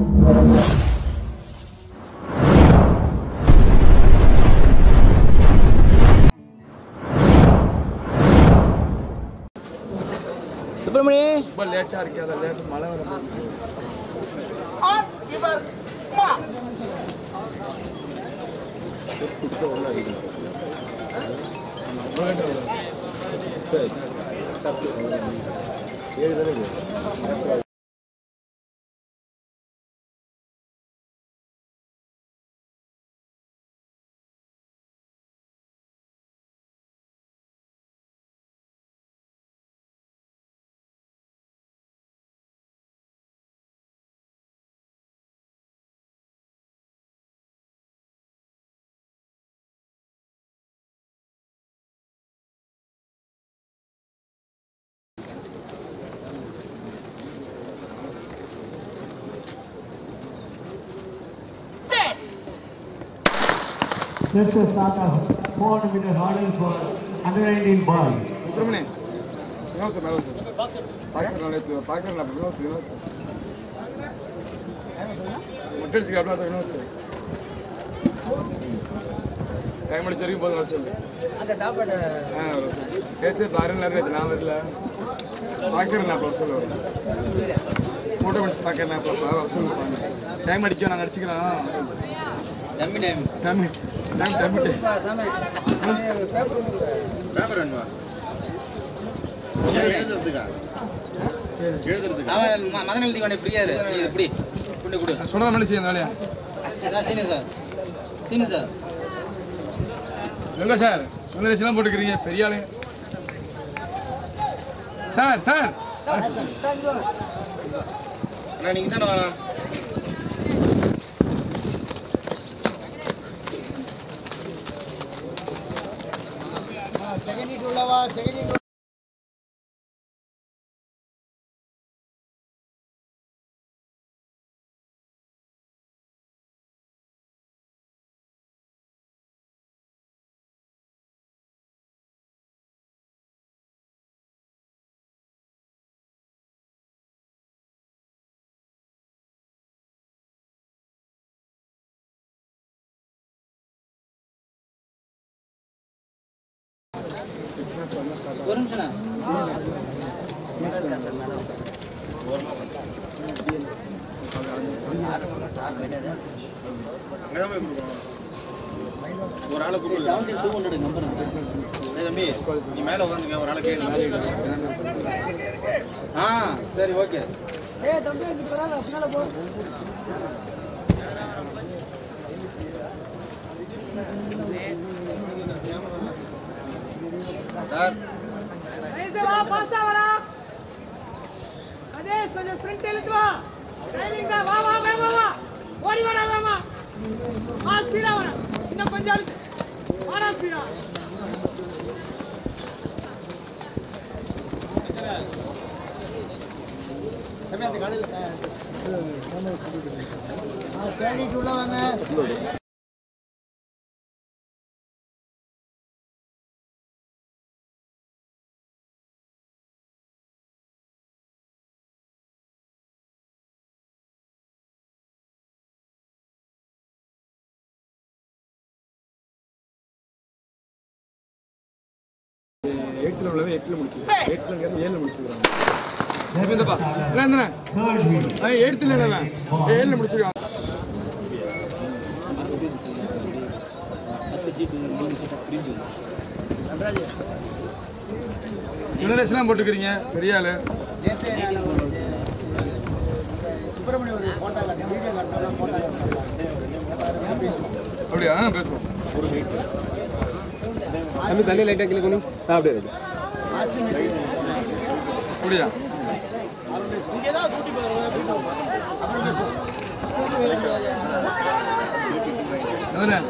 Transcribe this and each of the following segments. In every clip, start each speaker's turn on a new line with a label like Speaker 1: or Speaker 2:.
Speaker 1: சுப்பிரமணி
Speaker 2: ரொம்ப லேட்டா இருக்கு அதான் லேட் மழை வர
Speaker 3: Just a start of 400 meter hurdle for under 19 boys.
Speaker 2: Subramani Vinod மேல வந்து பார்க்கறேன் நேற்று பார்க்கறேன் வினோத் வினோத் முட்டடிச்சு அப்படின்னா வினோத் டைம் அடிச்ச வரைக்கும் போதும் வர சொல்லு
Speaker 1: அந்த தாப்பாட
Speaker 2: ஆ வர சொல்லு நேற்று பாருங்க நேற்று நான் வரல பார்க்கறேன் நான் சொல்லு ஃபோட்டோ பிடிச்சி பார்க்கறேன் அப்போ வர சொல்லு டைம் அடிக்க நான் அடிச்சுக்கிறேன்
Speaker 1: தம்பி நேம்
Speaker 2: டைம் டைம் டைம்
Speaker 1: சாமி பேப்பர்
Speaker 4: பேப்பர் வேணுமா எழுதுறதுக்கா எழுதுறதுக்கா
Speaker 5: அவன் ம- மதன் எழுதி வேணும் ஃப்ரீயா இரு நீ இப்படி கொண்டு கொடு
Speaker 2: சொன்னதை மாதிரி செய்ய அந்த வேலையா
Speaker 5: sir Seenu sir Seenu sir
Speaker 2: எங்க சார் சுந்தரேசெல்லாம் போட்டுக்கிறீங்க பெரிய ஆளு சார் சார்
Speaker 4: அண்ணா நீங்க தானே வேணாம்
Speaker 5: ஒரு நிமிஷம்
Speaker 4: அங்கதான் போய் கொடுக்கணும் ஒரு ஆளை கூப்பிடுங்க
Speaker 5: டூ ஹண்ட்ரட் நம்பர்
Speaker 4: ஏய் தம்பி நீ மேல உட்காந்துங்க ஒரு ஆளை கேளு
Speaker 5: ஆ சரி ஓகே
Speaker 1: ஏய் தம்பி இங்க போறாங்க பின்னால போ
Speaker 4: சார்
Speaker 6: வா பாஸா வரா அதே கொஞ்சம் ஸ்பிரிண்ட் இழுத்து வா டைமிங் தான் வா வா வேமா வா ஓடி வாடா வேமா வா ஸ்பீடா வா இன்னும் கொஞ்சம் இழுத்து வாடா ஸ்பீடா
Speaker 5: தம்பி அந்த காலையில்
Speaker 6: தேடிட்டு உள்ள வாங்க
Speaker 2: எயிட்டில் உள்ளவன் எட்டில் முடிச்சிருக்கான் எட்டில் இருந்து ஏழில் முடிச்சிருக்காங்க இந்தப்பா என்ன
Speaker 3: Third meet.
Speaker 2: எயித்தில் இல்லைவன் ஏழில் முடிச்சிருக்கான்
Speaker 5: பத்து சீட்டு மூணு சீட்டு பிரிஞ்சு
Speaker 2: சுந்தரேசெல்லாம் போட்டுக்கிறீங்க பெரிய ஆளு
Speaker 5: சுப்பிரமணியம் ஒரு போட்டோ காட்டு வீடியோ காட்டினா போட்டோ
Speaker 2: அப்படியா ஆ, பேசுவோம்
Speaker 5: தம்பி தண்ணி லைட்டாக கிளி கொண்டு அப்படியே இருக்கு
Speaker 2: அப்படியா அதானே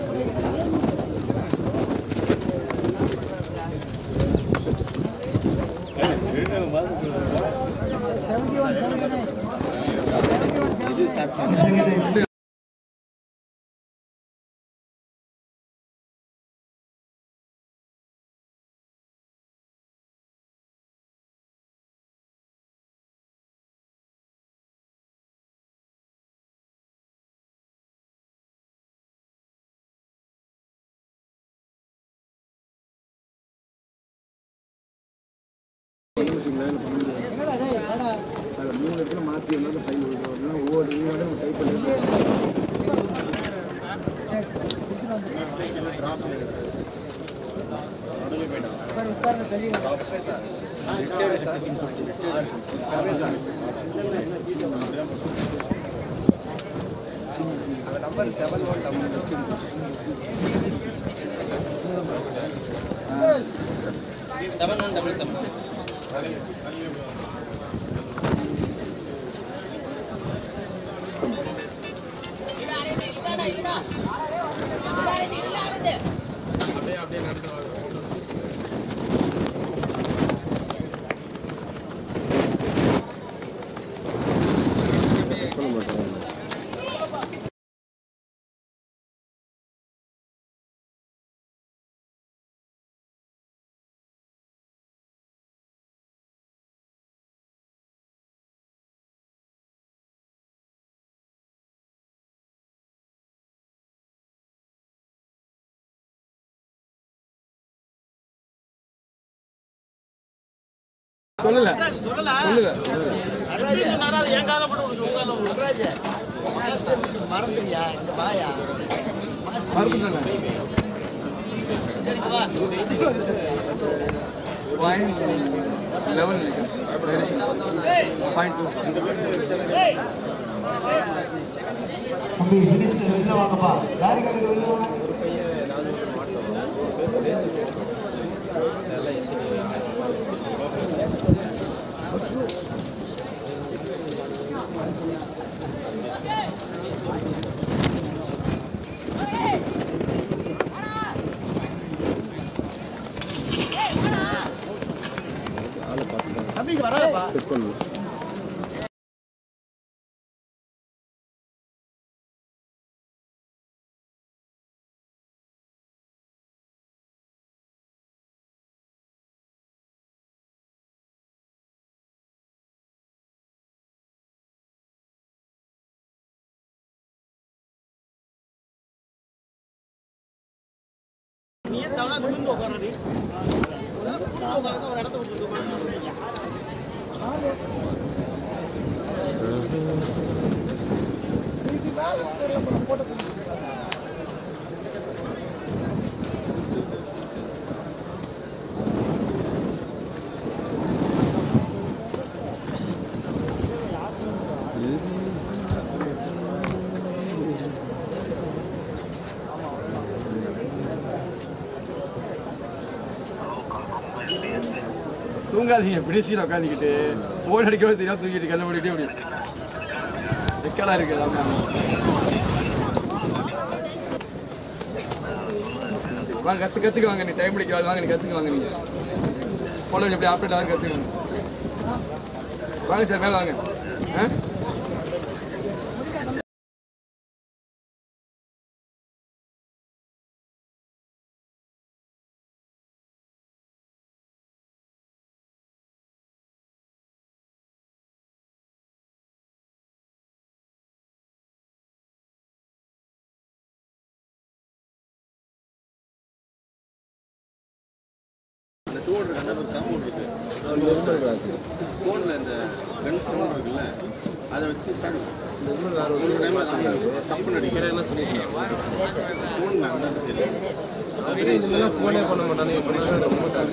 Speaker 5: இது ஸ்டார்ட்
Speaker 2: வேலை பண்ண முடியாது அதில் மூணு இடத்துல மாற்றி இருந்தாலும் ஃபைல் விடுறோம் ஒவ்வொரு இதுவும் டைப் பண்ணி
Speaker 4: நடுவில் போயிட்டான்
Speaker 1: சார் உட்கார்ந்து தெரியும் சார் அந்த number seven one double sixteen seven one double seven
Speaker 2: அப்படியே அப்படியே நடந்து வாங்க. சொல்லல
Speaker 6: சொல்லல
Speaker 2: சொல்லுங்க
Speaker 6: நடராஜ் சொன்னாரா அது என் காலம் மட்டும் உனக்கு உங்க காலம் நடராஜ் மாஸ்டர் மறந்துட்டியா இந்த பாயா மாஸ்டர்
Speaker 2: மறந்துட்டேன்
Speaker 6: சரி வா
Speaker 2: பாயிண்ட் லெவன் பாயிண்ட் டூ
Speaker 3: தம்பி மினிஸ்டர் வெளில வாங்கப்பா யாரு கணக்கு வெளில வாங்க
Speaker 6: தம்பிக்கு வராதப்பா நீயே தவணா நிமிர்ந்து உட்காரடி உட்காந்து ஒரு இடத்த விட்டு உட்காந்து
Speaker 2: தூங்காதீங்க பிடிச்சிட்டு உட்காந்துக்கிட்டு போன் அடிக்கவே தெரியாம தூங்கிட்டு கண்ண மூடிட்டு அப்படி ரெக்கார்டா இருக்கு எல்லாமே வாங்க கத்து கத்துக்கு வாங்க நீ டைம் பிடிக்க வாங்க நீ கத்துக்கு வாங்க நீங்க போல எப்படி ஆப்ரேட் ஆகும் கத்துக்கணும் வாங்க சார் மேல வாங்க ஆ
Speaker 4: அந்த டூர் அந்த காம்பவுண்ட் இருக்கு ஃபோனில் இந்த கன் சவுண்ட் இருக்குல்ல அதை வச்சு ஸ்டார்ட் ஒரு டைமில் தப்பு நடிக்கிறேன் ஃபோனில் அந்த ஃபோனே பண்ண மாட்டாங்க ரொம்ப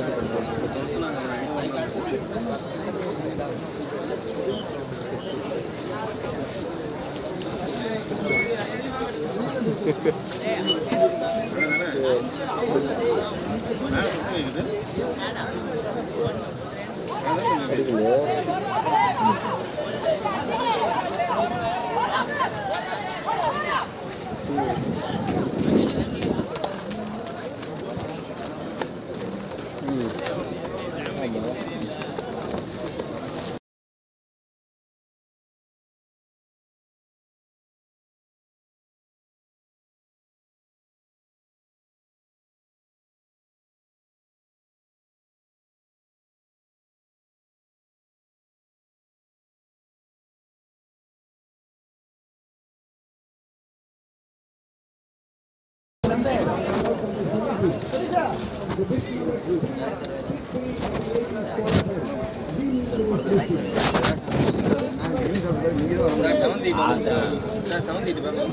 Speaker 4: செவன்த் எயிட் வந்துச்சா sir seventh eight paper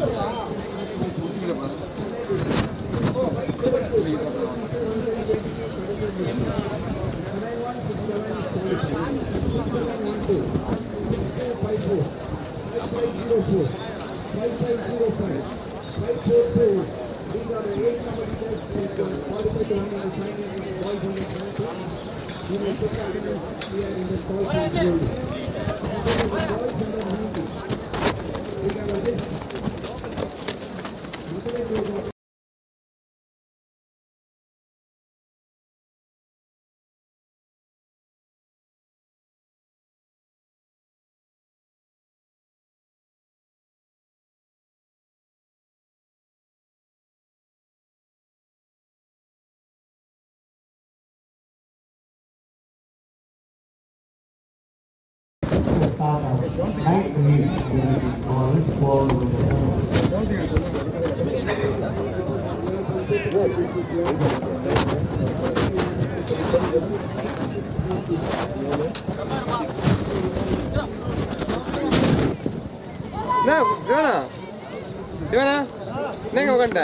Speaker 3: start of ninth inning during ball four with
Speaker 2: என்ன சிவனா சிவனா என்னங்க உட்காந்துட்ட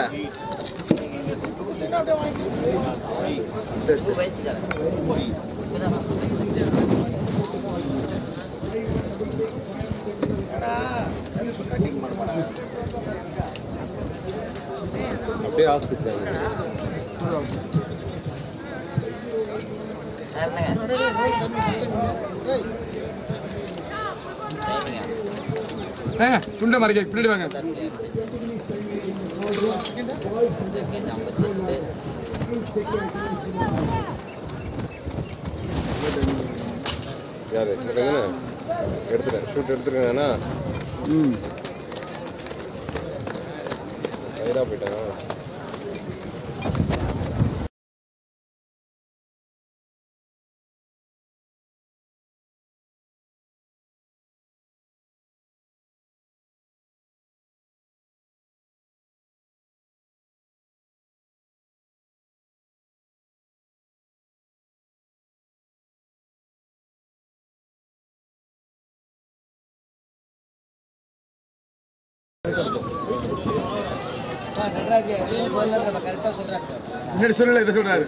Speaker 2: அப்படியே ஹாஸ்பிட்டல் ஏங்க துண்டை மறைக்க பின்னாடி வாங்க யாரு எடுத்துருங்க எடுத்துட்டேன் ஷூட் எடுத்துருக்கேண்ணா ம் வயிறா போயிட்டாங்க
Speaker 5: நடராஜ் எதுவும் சொல்லல நம்ம கரெக்டாக சொல்கிறாங்க
Speaker 2: முன்னாடி சொல்லல இதை சொல்றாரு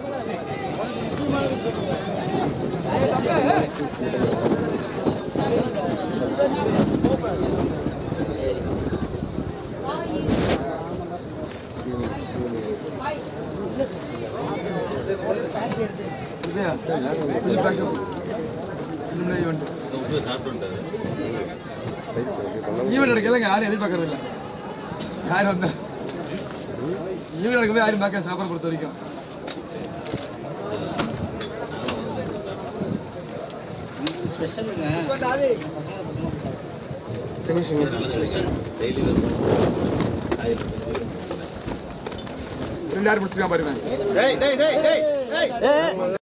Speaker 2: விஜயா, இது backup. இது முன்னாடி event. Event நடக்கலைங்க, யாரும் எதிர்பார்க்கறது இல்ல. யார் வந்தா ஈவன் நடக்கவே யாரும் பார்க்க சாப்பாடு பொறுத்த வரைக்கும் ரெண்டு யாரும் முடிச்சுக்கா பாருங்க
Speaker 4: டேய் டேய் டேய் டேய் டேய்